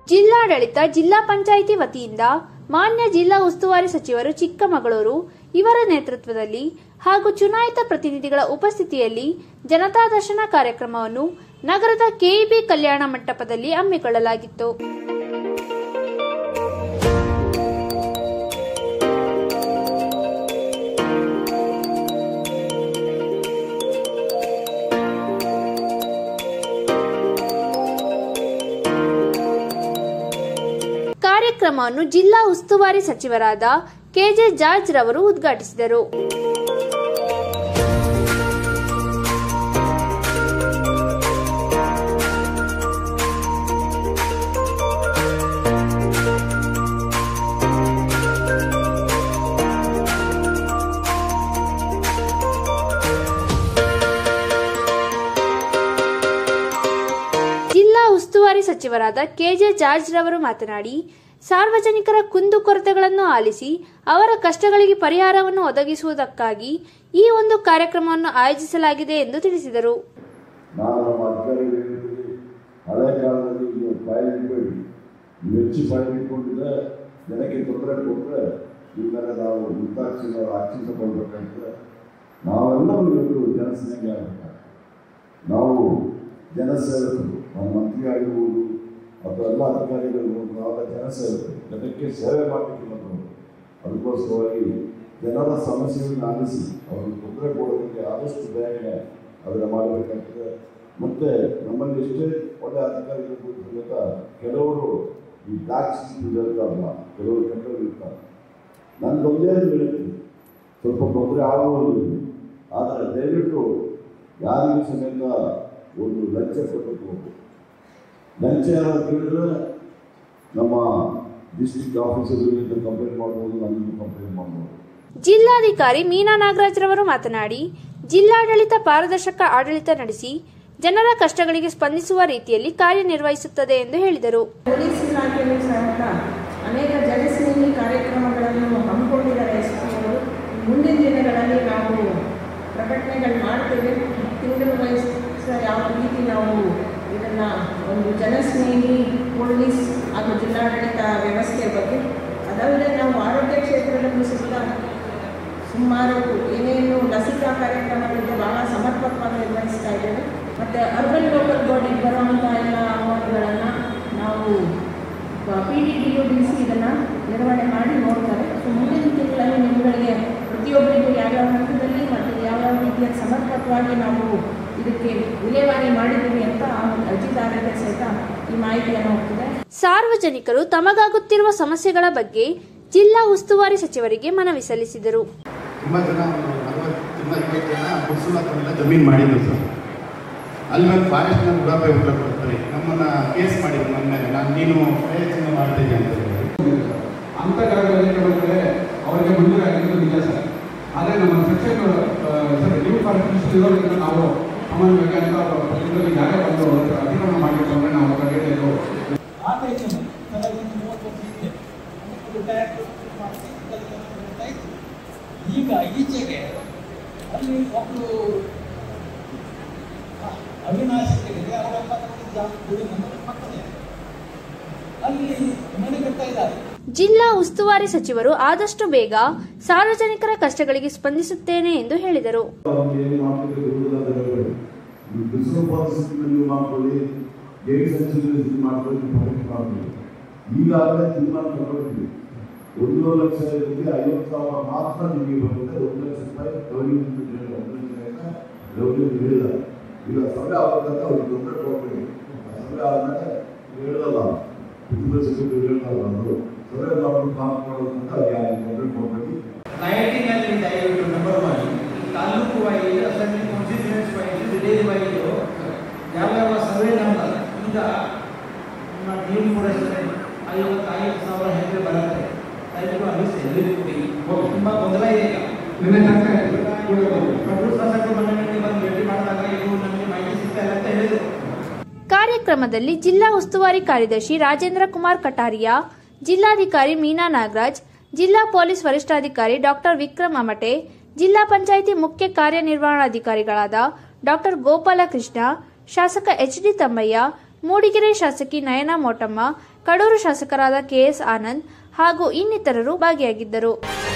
ಜಿಲ್ಲಾಡಳಿತ ಜಿಲ್ಲಾ ಪಂಚಾಯಿತಿ ವತಿಯಿಂದ ಮಾನ್ಯ ಜಿಲ್ಲಾ ಉಸ್ತುವಾರಿ ಸಚಿವರು ಚಿಕ್ಕಮಗಳೂರು ಇವರ ನೇತೃತ್ವದಲ್ಲಿ ಹಾಗೂ ಚುನಾಯಿತ ಪ್ರತಿನಿಧಿಗಳ ಉಪಸ್ಥಿತಿಯಲ್ಲಿ ಜನತಾ ದರ್ಶನ ಕಾರ್ಯಕ್ರಮವನ್ನು ನಗರದ ಕೆಇಬಿ ಕಲ್ಯಾಣ ಮಂಟಪದಲ್ಲಿ ಹಮ್ಮಿಕೊಳ್ಳಲಾಗಿತ್ತು ಕಾರ್ಯಕ್ರಮವನ್ನು ಜಿಲ್ಲಾ ಉಸ್ತುವಾರಿ ಸಚಿವರಾದ ಕೆಜೆ ಜಾರ್ಜ್ ರವರು ಉದ್ಘಾಟಿಸಿದರು ಜಿಲ್ಲಾ ಉಸ್ತುವಾರಿ ಸಚಿವರಾದ ಕೆಜೆ ಜಾರ್ಜ್ ರವರು ಮಾತನಾಡಿ ಸಾರ್ವಜನಿಕರ ಕುಂದುಕೊರತೆಗಳನ್ನು ಆಲಿಸಿ ಅವರ ಕಷ್ಟಗಳಿಗೆ ಪರಿಹಾರವನ್ನು ಒದಗಿಸುವುದಕ್ಕಾಗಿ ಈ ಒಂದು ಕಾರ್ಯಕ್ರಮವನ್ನು ಆಯೋಜಿಸಲಾಗಿದೆ ಎಂದು ತಿಳಿಸಿದರು ನಾನು ನಮ್ಮ ಅಧಿಕಾರಿಗಳಿಗೆ ಹಳೆ ಕಾಲದಲ್ಲಿ ನೀವು ಫೈಲ್ ಇಟ್ಬೇಡಿ ನೀವು ಹೆಚ್ಚು ಫೈಲ್ ಇಟ್ಕೊಂಡಿದ್ರೆ ಜನಕ್ಕೆ ತೊಂದರೆ ಕೊಟ್ಟರೆ ಈ ಥರ ನಾವು ನಿರ್ದಾಕ್ಷಿಣ ಆಕ್ಷನ್ ತಗೊಳ್ಬೇಕಾಗ್ತದೆ ನಾವೆಲ್ಲರೂ ಇವತ್ತು ಜನಸೇನೆಗೆ ಆಗಬೇಕಾಗ್ತದೆ ನಾವು ಜನಸೇವಕರು ನಮ್ಮ ಮಂತ್ರಿ ಆಗಿರ್ಬೋದು ಅಥವಾ ಎಲ್ಲ ಅಧಿಕಾರಿಗಳು ನಾವೆಲ್ಲ ಜನಸೇವಕರು ಜನಕ್ಕೆ ಸೇವೆ ಮಾಡಲಿಕ್ಕಿಲ್ಲ ನಾವು ಅದಕ್ಕೋಸ್ಕರವಾಗಿ ಜನರ ಸಮಸ್ಯೆಗಳನ್ನ ಆಲಿಸಿ ಅವ್ರಿಗೆ ತೊಂದರೆ ಕೊಡೋದಕ್ಕೆ ಆದಷ್ಟು ಬೇಗನೆ ಅದನ್ನು ಮಾಡಬೇಕಾಗ್ತದೆ ಮತ್ತು ನಮ್ಮಲ್ಲಿ ಎಷ್ಟೇ ಒಳ್ಳೆ ಅಧಿಕಾರಿಗಳು ಸಮೇತ ಕೆಲವರು ಈ ಟ್ಯಾಕ್ಸ್ ಇರ್ತಾರಲ್ಲ ಕೆಲವರು ಕೆಟ್ಟವರು ಇರ್ತಾರೆ ನನಗೊಂದೇ ಹೇಳ್ತೀನಿ ಸ್ವಲ್ಪ ತೊಂದರೆ ಆಗುವುದು ಆದರೆ ದಯವಿಟ್ಟು ಯಾರಿಗೂ ಸಮೇತ ಒಂದು ಲಂಚ ಕೊಟ್ಟಬೇಕು ಲಂಚ ಏನಾದ್ರು ಕೇಳಿದ್ರೆ ನಮ್ಮ ಡಿಸ್ಟ್ರಿಕ್ಟ್ ಆಫೀಸರ್ಗಳಿಗೆ ಕಂಪ್ಲೇಂಟ್ ಮಾಡ್ಬೋದು ನನ್ನನ್ನು ಕಂಪ್ಲೇಂಟ್ ಮಾಡ್ಬೋದು ಜಿಲ್ಲಾಧಿಕಾರಿ ಮೀನಾ ನಾಗರಾಜ್ ರವರು ಮಾತನಾಡಿ ಜಿಲ್ಲಾಡಳಿತ ಪಾರದರ್ಶಕ ಆಡಳಿತ ನಡೆಸಿ ಜನರ ಕಷ್ಟಗಳಿಗೆ ಸ್ಪಂದಿಸುವ ರೀತಿಯಲ್ಲಿ ಕಾರ್ಯನಿರ್ವಹಿಸುತ್ತದೆ ಎಂದು ಹೇಳಿದರು ಪೊಲೀಸ್ ಇಲಾಖೆಯಲ್ಲೂ ಸಹ ಅನೇಕ ಜನಸ್ನೇಹಿ ಕಾರ್ಯಕ್ರಮಗಳನ್ನು ಹಮ್ಮಿಕೊಂಡಿದ್ದಾರೆ ಎಸ್ ಪಿ ಅವರು ಮುಂದಿನ ದಿನಗಳಲ್ಲಿ ನಾವು ಪ್ರಕಟಣೆಗಳು ಮಾಡ್ತೇವೆ ತಿಂಗಳು ವಯಸ್ಸು ಯಾವ ರೀತಿ ನಾವು ಇದನ್ನು ಒಂದು ಜನಸ್ನೇಹಿ ಪೊಲೀಸ್ ಹಾಗೂ ಜಿಲ್ಲಾಡಳಿತ ವ್ಯವಸ್ಥೆಯ ಬಗ್ಗೆ ಅದಲ್ಲದೆ ನಾವು ಆರೋಗ್ಯ ಕ್ಷೇತ್ರದಲ್ಲೂ ಸಹ ಸುಮಾರು ಏನೇನು ಲಸಿಕಾ ಕಾರ್ಯಕ್ರಮಗಳಿಗೆ ಬಹಳ ಸಮರ್ಪಕವಾಗಿ ನಿರ್ವಹಿಸ್ತಾ ಇದ್ದೇವೆ ಮತ್ತು ಅರ್ಬನ್ ಲೋಕಲ್ ಬಾಡಿಗೆ ಬರುವಂಥ ಎಲ್ಲ ಅಮೌಂಟ್ಗಳನ್ನು ನಾವು P D D U D C ಇದನ್ನು ನಿರ್ವಹಣೆ ಮಾಡಿ ನೋಡ್ತಾರೆ ಸೊ ಮುಂದಿನ ತಿಂಗಳಲ್ಲಿ ನಿಮ್ಮಗಳಿಗೆ ಪ್ರತಿಯೊಬ್ಬರಿಗೂ ಯಾವ್ಯಾವ ಹಂತದಲ್ಲಿ ಮತ್ತು ಯಾವ್ಯಾವ ರೀತಿಯ ಸಮರ್ಪಕವಾಗಿ ನಾವು ಇದಕ್ಕೆ ವಿಲೇವಾರಿ ಮಾಡಿದ್ದೀವಿ ಅಂತ ಆ ಒಂದು ಅರ್ಜಿದಾರರಿಗೆ ಸಹಿತ ಈ ಮಾಹಿತಿಯನ್ನು ಹೋಗ್ತದೆ ಸಾರ್ವಜನಿಕರು ತಮಗಾಗುತ್ತಿರುವ ಸಮಸ್ಯೆಗಳ ಬಗ್ಗೆ ಜಿಲ್ಲಾ ಉಸ್ತುವಾರಿ ಸಚಿವರಿಗೆ ಮನವಿ ಸಲ್ಲಿಸಿದರು ತುಂಬ ಜನ ಒಂದು ನಲವತ್ತಿಂದ ಐವತ್ತು ಜನ ಮುನ್ಸಿಪಾಲ್ಟಿನೆಲ್ಲ ಜಮೀನು ಮಾಡಿದ್ರು ಸರ್ ಅಲ್ಲಿ ಒಂದು ಫಾರೆಸ್ಟ್ನ ಉಡಾಪೆ ಉತ್ತರ ಕೊಡ್ತಾರೆ ನಮ್ಮನ್ನ ಕೇಸ್ ಮಾಡಿದ್ರು ನಮ್ಮ ಮೇಲೆ ನಾನು ನೀನು ಪ್ರಯತ್ನ ಮಾಡ್ತೀನಿ ಅಂತ ಹೇಳಿ ಅಂತ ಜಾಗದಲ್ಲಿ ಕೆಲವೊಂದ್ರೆ ಅವರಿಗೆ ಮಂಜೂರಿ ಆಗಿರೋದು ನಿಜ ಸರ್ ಆದರೆ ನಮ್ಮ ಸೆಕ್ಷನ್ ಸರ್ ನ್ಯೂ ಫಾರೆಸ್ಟ್ ಇರೋದ್ರಿಂದ ನಾವು ಸಾಮಾನ್ಯವಾಗಿ ಅಂತ ಇದರಲ್ಲಿ ಜಾಗ ಬಂದು ಅತಿಕ್ರಮಣ ಮಾಡಬೇಕು ಅಂದರೆ ನಾವು ಕಡೆಯಲು ಆತೈತೆ ನನಗೊಂದು ಮೂವತ್ತು ವರ್ಷ ಹಿಂದೆ ಒಂದು ಟ್ಯಾಕ್ಸ್ ಮಾಡಿಸಿ ಇದೆಲ್ಲ ನಡೀತಾ ಇತ್ತು. ಈಗ ಈಚೆಗೆ ಅಲ್ಲಿ ಒಬ್ಬರು ಅವಿನಾಶ್ ಇದೆ ಅವರ ಗುಡಿ ನಮ್ಮ ಪಕ್ಕದೇ ಅಲ್ಲಿ ಮನೆ ಕಟ್ತಾ ಇದ್ದಾರೆ ಜಿಲ್ಲಾ ಉಸ್ತುವಾರಿ ಸಚಿವರು ಆದಷ್ಟು ಬೇಗ ಸಾರ್ವಜನಿಕರ ಕಷ್ಟಗಳಿಗೆ ಸ್ಪಂದಿಸುತ್ತೇನೆ ಎಂದು ಹೇಳಿದರು ಅವ್ರಿಗೆ ಏನು ಮಾಡ್ಲಿಕ್ಕೆ ಬಿಡುವುದಿಲ್ಲ ಅಂತ ಹೇಳ್ಬೇಡಿ ನೀವು ಬಿಸಿಲು ಪರಿಸ್ಥಿತಿನಲ್ಲಿ ಮಾಡ್ಕೊಳ್ಳಿ ಗೇಟ್ ಸೆಕ್ಷನ್ ಮಾಡ್ಕೊಳ್ಳಿ ಪಬ್ಲಿಕ್ ಮಾಡ್ಕೊಳ್ಳಿ ಈಗಾಗಲೇ ತೀರ್ಮಾನ ತಗೊಂಡಿದ್ವಿ ಒಂದು ಲಕ್ಷ ಇದಕ್ಕೆ ಐವತ್ತು ಸಾವಿರ ಮಾತ್ರ ನಿಮಗೆ ಬರುತ್ತೆ ಒಂದು ಲಕ್ಷ ರೂಪಾಯಿ ರೆವೆನ್ಯೂ ಹೇಳಿಲ್ಲ ಒಂದು ಲಕ್ಷ ರೆವೆನ್ಯೂ ಹೇಳಿಲ್ಲ ಈಗ ಸಭೆ ಆಗಬೇಕಂತ ಅವ್ರಿಗೆ ತೊಂದರೆ ಕೊಡಬೇಡಿ ಸಭೆ ಆದಮೇಲೆ ಹೇಳಲ್ಲ ಕುಟುಂಬ ಸಚಿವರು ಹೇಳಲ್ಲ ಅವರು ಸಭೆ ಮಾಡ್ಕೊಂಡು ಕಾಮ ಮಾಡೋದಂತ ಯಾರು ತೊಂದರೆ ಕೊಡಬೇಡಿ ನೈನ್ಟೀನಲ್ಲಿ ದಯವಿಟ್ಟು number one taluk wise assembly constituency wise village wise ಯಾವ್ಯಾವ ಸರ್ವೆ ನಂಬರ್ ಈಗ ನಿಮ್ಮ ಟೀಮ್ ಕೂಡ ಇದ್ದಾರೆ ಐವತ್ತೈದು ಸಾವಿರ ಹೆಸರು ಬರುತ್ತೆ ದಯವಿಟ್ಟು ಅನಿಸಿ ಎಲ್ಲರಿಗೂ ಕೊಡಿ ತುಂಬ ಗೊಂದಲ ಇದೆ ಈಗ ನಿನ್ನೆ ತನಕ ಪ್ರಭು ಶಾಸಕರು ಮನೆಯಲ್ಲಿ ಬಂದು ಭೇಟಿ ಮಾಡಿದಾಗ ಇದು ನಮಗೆ ಮಾಹಿತಿ ಸಿಗ್ತಾ ಇಲ್ಲ ಅಂತ ಹೇಳಿದರು ಕಾರ್ಯಕ್ರಮದಲ್ಲಿ ಜಿಲ್ಲಾ ಉಸ್ತುವಾರಿ ಕಾರ್ಯದರ್ಶಿ ರಾಜೇಂದ್ರ ಕುಮಾರ್ ಕಟಾರಿಯಾ ಜಿಲ್ಲಾಧಿಕಾರಿ ಮೀನಾ ನಾಗರಾಜ್ ಜಿಲ್ಲಾ ಪೊಲೀಸ್ ವರಿಷ್ಠಾಧಿಕಾರಿ ಡಾಕ್ಟರ್ ವಿಕ್ರಮ್ ಅಮಟೆ ಜಿಲ್ಲಾ ಪಂಚಾಯಿತಿ ಮುಖ್ಯ ಕಾರ್ಯನಿರ್ವಹಣಾಧಿಕಾರಿಗಳಾದ ಡಾಕ್ಟರ್ ಗೋಪಾಲಕೃಷ್ಣ ಶಾಸಕ ಎಚ್ ಡಿ ತಮ್ಮಯ್ಯ ಮೂಡಿಗೆರೆ ಶಾಸಕಿ ನಯನಾ ಮೋಟಮ್ಮ ಕಡೂರು ಶಾಸಕರಾದ ಕೆಎಸ್ ಆನಂದ್ ಹಾಗೂ ಇನ್ನಿತರರು ಭಾಗಿಯಾಗಿದ್ದರು